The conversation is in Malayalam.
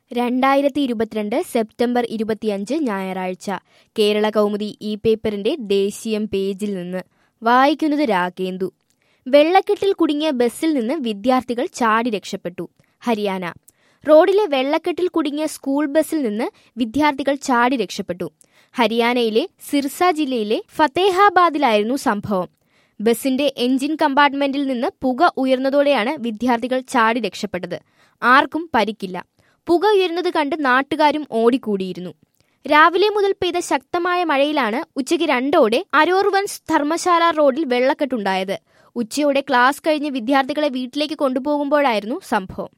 രണ്ടായിരത്തി ഇരുപത്തിരണ്ട് സെപ്റ്റംബർ ഇരുപത്തിയഞ്ച് ഞായറാഴ്ച കേരള കൗമുദി ഈ പേപ്പറിന്റെ ദേശീയം പേജിൽ നിന്ന് വായിക്കുന്നത് രാഗേന്ദു വെള്ളക്കെട്ടിൽ കുടുങ്ങിയ ബസ്സിൽ നിന്ന് വിദ്യാർത്ഥികൾ ചാടി രക്ഷപ്പെട്ടു ഹരിയാന റോഡിലെ വെള്ളക്കെട്ടിൽ കുടുങ്ങിയ സ്കൂൾ ബസ്സിൽ നിന്ന് വിദ്യാർത്ഥികൾ ചാടി രക്ഷപ്പെട്ടു ഹരിയാനയിലെ സിർസ ജില്ലയിലെ ഫത്തേഹാബാദിലായിരുന്നു സംഭവം ബസിന്റെ എഞ്ചിൻ കമ്പാർട്ട്മെന്റിൽ നിന്ന് പുക ഉയർന്നതോടെയാണ് വിദ്യാർത്ഥികൾ ചാടി രക്ഷപ്പെട്ടത് ആർക്കും പരിക്കില്ല പുക ഉയർന്നത് കണ്ട് നാട്ടുകാരും ഓടിക്കൂടിയിരുന്നു രാവിലെ മുതൽ പെയ്ത ശക്തമായ മഴയിലാണ് ഉച്ചയ്ക്ക് രണ്ടോടെ അരോർവൻസ് ധർമ്മശാല റോഡിൽ വെള്ളക്കെട്ടുണ്ടായത് ഉച്ചയോടെ ക്ലാസ് കഴിഞ്ഞ് വിദ്യാർത്ഥികളെ വീട്ടിലേക്ക് കൊണ്ടുപോകുമ്പോഴായിരുന്നു സംഭവം